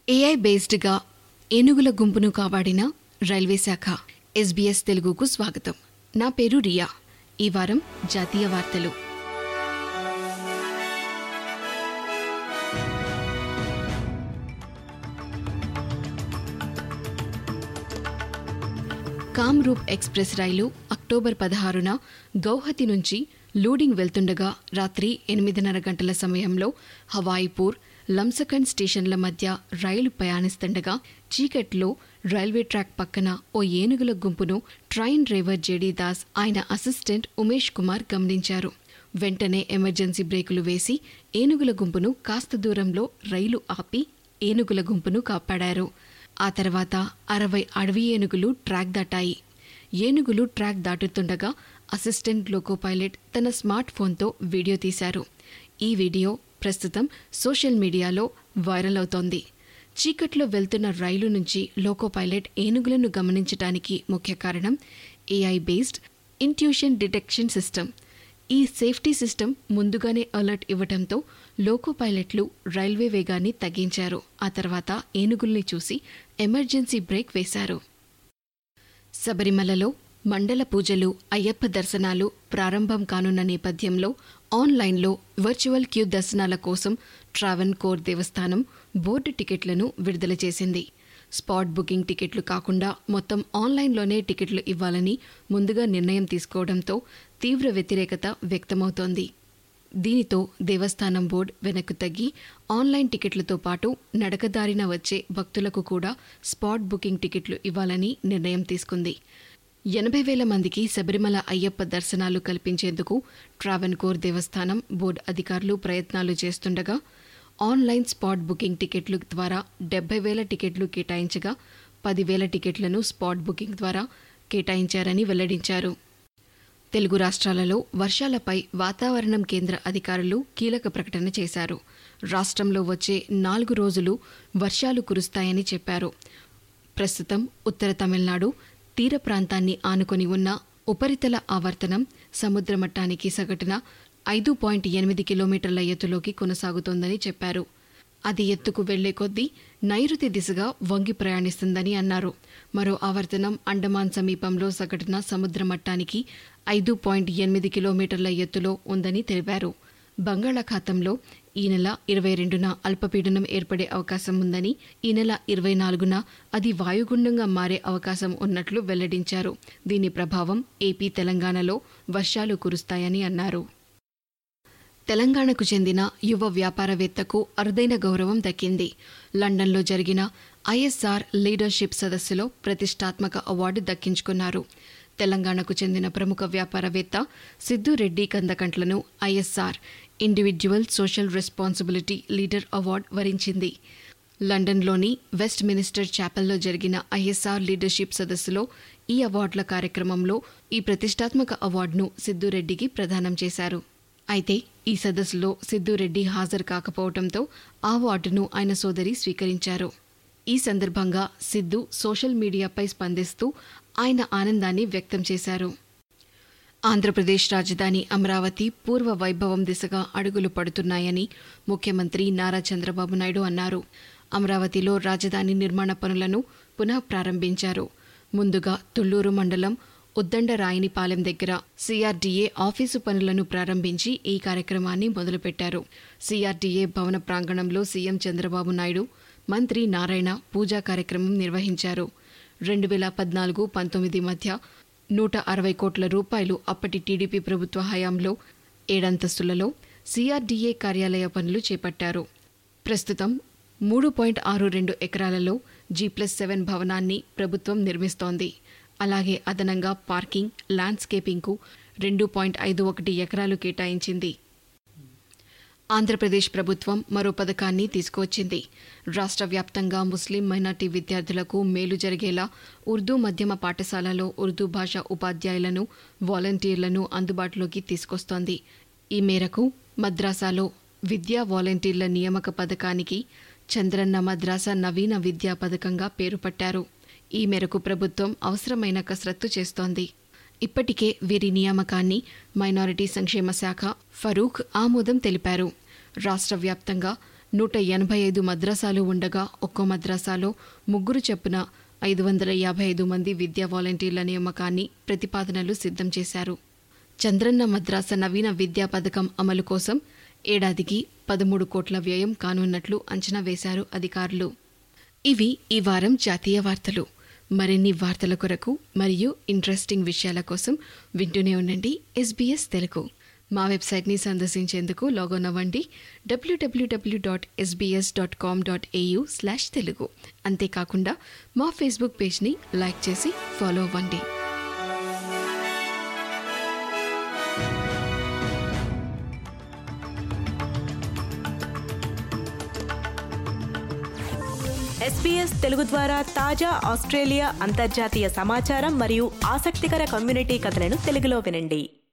AI బేస్డ్గా ఏనుగుల గుంపును కాపాడిన railway శాఖ ఎస్బీఎస్ తెలుగుకు స్వాగతం నా పేరు రియా ఈ వారం జాతీయ వార్తలు కామ్రూప్ ఎక్స్ప్రెస్ రైలు అక్టోబర్ పదహారున గౌహతి నుంచి లూడింగ్ వెళ్తుండగా రాత్రి ఎనిమిదిన్నర గంటల సమయంలో హవాయిపూర్ లంసకండ్ స్టేషన్ల మధ్య రైలు ప్రయాణిస్తుండగా చీకట్లో రైల్వే ట్రాక్ పక్కన ఓ ఏనుగుల గుంపును ట్రైన్ డ్రైవర్ జేడీ దాస్ ఆయన అసిస్టెంట్ ఉమేష్ కుమార్ గమనించారు వెంటనే ఎమర్జెన్సీ బ్రేకులు వేసి ఏనుగుల గుంపును కాస్త దూరంలో రైలు ఆపి ఏనుగుల గుంపును కాపాడారు ఆ తర్వాత అరవై అడవి ఏనుగులు ట్రాక్ దాటాయి ఏనుగులు ట్రాక్ దాటుతుండగా అసిస్టెంట్ లోకో పైలట్ తన స్మార్ట్ ఫోన్తో వీడియో తీశారు ఈ వీడియో ప్రస్తుతం సోషల్ మీడియాలో వైరల్ అవుతోంది చీకట్లో వెళ్తున్న రైలు నుంచి లోకో పైలట్ ఏనుగులను గమనించడానికి ముఖ్య కారణం A I based intrusion detection system ఈ సేఫ్టీ సిస్టమ్ ముందుగానే అలర్ట్ ఇవ్వడంతో లోకో పైలట్లు రైల్వే వేగాన్ని తగ్గించారు ఆ తర్వాత ఏనుగుల్ని చూసి ఎమర్జెన్సీ బ్రేక్ వేశారు శబరిమలలో మండల పూజలు అయ్యప్ప దర్శనాలు ప్రారంభం కానున్న నేపథ్యంలో ఆన్లైన్లో వర్చువల్ క్యూ దర్శనాల కోసం ట్రావెన్ కోర్ దేవస్థానం బోర్డు టికెట్లను విడుదల చేసింది స్పాట్ బుకింగ్ టికెట్లు కాకుండా మొత్తం ఆన్లైన్లోనే టికెట్లు ఇవ్వాలని ముందుగా నిర్ణయం తీసుకోవడంతో తీవ్ర వ్యతిరేకత వ్యక్తమవుతోంది దీనితో దేవస్థానం బోర్డు వెనక్కు తగ్గి ఆన్లైన్ టికెట్లతో పాటు నడకదారిన వచ్చే భక్తులకు కూడా స్పాట్ బుకింగ్ టికెట్లు ఇవ్వాలని నిర్ణయం తీసుకుంది ఎనభై వేల మందికి శబరిమల అయ్యప్ప దర్శనాలు కల్పించేందుకు ట్రావెన్కోర్ దేవస్థానం బోర్డు అధికారులు ప్రయత్నాలు చేస్తుండగా ఆన్లైన్ స్పాట్ బుకింగ్ టికెట్లు ద్వారా డెబ్బై వేల టికెట్లు కేటాయించగా పదివేల టికెట్లను స్పాట్ బుకింగ్ ద్వారా కేటాయించారని వెల్లడించారు తెలుగు రాష్ట్రాలలో వర్షాలపై వాతావరణం కేంద్ర అధికారులు కీలక ప్రకటన చేశారు రాష్ట్రంలో వచ్చే నాలుగు రోజులు వర్షాలు కురుస్తాయని చెప్పారు ప్రస్తుతం ఉత్తర తమిళనాడు తీర ప్రాంతాన్ని ఆనుకొని ఉన్న ఉపరితల ఆవర్తనం సముద్ర మట్టానికి సగటున ఐదు పాయింట్ ఎనిమిది కిలోమీటర్ల ఎత్తులోకి కొనసాగుతోందని చెప్పారు అది ఎత్తుకు వెళ్లే కొద్దీ నైరుతి దిశగా వంగి ప్రయాణిస్తుందని అన్నారు మరో ఆవర్తనం అండమాన్ సమీపంలో సగటున సముద్ర మట్టానికి ఐదు పాయింట్ ఎనిమిది కిలోమీటర్ల ఎత్తులో ఉందని తెలిపారు బంగాళాఖాతంలో ఈ నెల ఇరవై రెండున అల్పపీడనం ఏర్పడే అవకాశం ఉందని ఈ నెల ఇరవై నాలుగున అది వాయుగుండంగా మారే అవకాశం ఉన్నట్లు వెల్లడించారు దీని ప్రభావం ఏపీ తెలంగాణలో వర్షాలు కురుస్తాయని అన్నారు తెలంగాణకు చెందిన యువ వ్యాపారవేత్తకు అరుదైన గౌరవం దక్కింది లండన్లో జరిగిన ఐఎస్ఆర్ లీడర్షిప్ సదస్సులో ప్రతిష్టాత్మక అవార్డు దక్కించుకున్నారు తెలంగాణకు చెందిన ప్రముఖ వ్యాపారవేత్త సిద్దురెడ్డి కందకంట్లను ISR individual social responsibility leader award వరించింది లండన్లోని వెస్ట్ మినిస్టర్ చాపెల్లో జరిగిన ఐఎస్ఆర్ లీడర్షిప్ సదస్సులో ఈ అవార్డుల కార్యక్రమంలో ఈ ప్రతిష్టాత్మక అవార్డును సిద్దురెడ్డికి ప్రదానం చేశారు అయితే ఈ సదస్సులో సిద్దురెడ్డి హాజరు కాకపోవడంతో ఆ అవార్డును ఆయన సోదరి స్వీకరించారు ఈ సందర్భంగా సిద్ధు సోషల్ మీడియాపై స్పందిస్తూ ఆయన ఆనందాన్ని వ్యక్తం చేశారు ఆంధ్రప్రదేశ్ రాజధాని అమరావతి పూర్వ వైభవం దిశగా అడుగులు పడుతున్నాయని ముఖ్యమంత్రి నారా చంద్రబాబు నాయుడు అన్నారు అమరావతిలో రాజధాని నిర్మాణ పనులను పునః ప్రారంభించారు ముందుగా తుళ్లూరు మండలం ఉద్దండరాయినిపాలెం దగ్గర సిఆర్డీఏ ఆఫీసు పనులను ప్రారంభించి ఈ కార్యక్రమాన్ని మొదలుపెట్టారు సిఆర్డీఏ భవన ప్రాంగణంలో సీఎం చంద్రబాబు నాయుడు మంత్రి నారాయణ పూజా కార్యక్రమం నిర్వహించారు రెండు వేల పద్నాలుగు పంతొమ్మిది మధ్య నూట అరవై కోట్ల రూపాయలు అప్పటి టీడీపీ ప్రభుత్వ హయాంలో ఏడంతస్తులలో సిఆర్డీఏ కార్యాలయ పనులు చేపట్టారు ప్రస్తుతం మూడు పాయింట్ ఆరు రెండు ఎకరాలలో జీ ప్లస్ సెవెన్ భవనాన్ని ప్రభుత్వం నిర్మిస్తోంది అలాగే అదనంగా పార్కింగ్ ల్యాండ్స్కేపింగ్కు రెండు పాయింట్ ఐదు ఒకటి ఎకరాలు కేటాయించింది ఆంధ్రప్రదేశ్ ప్రభుత్వం మరో పథకాన్ని తీసుకువచ్చింది రాష్ట్ర వ్యాప్తంగా ముస్లిం మైనార్టీ విద్యార్థులకు మేలు జరిగేలా ఉర్దూ మధ్యమ పాఠశాలలో ఉర్దూ భాష ఉపాధ్యాయులను వాలంటీర్లను అందుబాటులోకి తీసుకొస్తోంది ఈ మేరకు మద్రాసాలో విద్యా వాలంటీర్ల నియామక పథకానికి చంద్రన్న మద్రాసా నవీన విద్యా పథకంగా పేరు పట్టారు ఈ మేరకు ప్రభుత్వం అవసరమైన కసరత్తు చేస్తోంది ఇప్పటికే వీరి నియామకాన్ని మైనారిటీ సంక్షేమ శాఖ ఫరూక్ ఆమోదం తెలిపారు రాష్ట్ర వ్యాప్తంగా నూట ఎనభై ఐదు మద్రసాలు ఉండగా ఒక్కో మద్రసాలో ముగ్గురు చొప్పున ఐదు వందల యాభై ఐదు మంది విద్యా వాలంటీర్ల నియామకాన్ని ప్రతిపాదనలు సిద్ధం చేశారు చంద్రన్న మద్రాస నవీన విద్యా పథకం అమలు కోసం ఏడాదికి పదమూడు కోట్ల వ్యయం కానున్నట్లు అంచనా వేశారు అధికారులు ఇవి ఈ వారం జాతీయ వార్తలు మరిన్ని వార్తల కొరకు మరియు ఇంట్రెస్టింగ్ విషయాల కోసం వింటూనే ఉండండి ఎస్బీఎస్ తెలుగు మా వెబ్సైట్ని సందర్శించేందుకు లాగిన్ అవ్వండి W W W dot S B S dot com dot A U slash Telugu అంతేకాకుండా మా ఫేస్బుక్ పేజ్ని లైక్ చేసి ఫాలో అవ్వండి ఎస్పీఎస్ తెలుగు ద్వారా తాజా ఆస్ట్రేలియా అంతర్జాతీయ సమాచారం మరియు ఆసక్తికర కమ్యూనిటీ కథలను తెలుగులో వినండి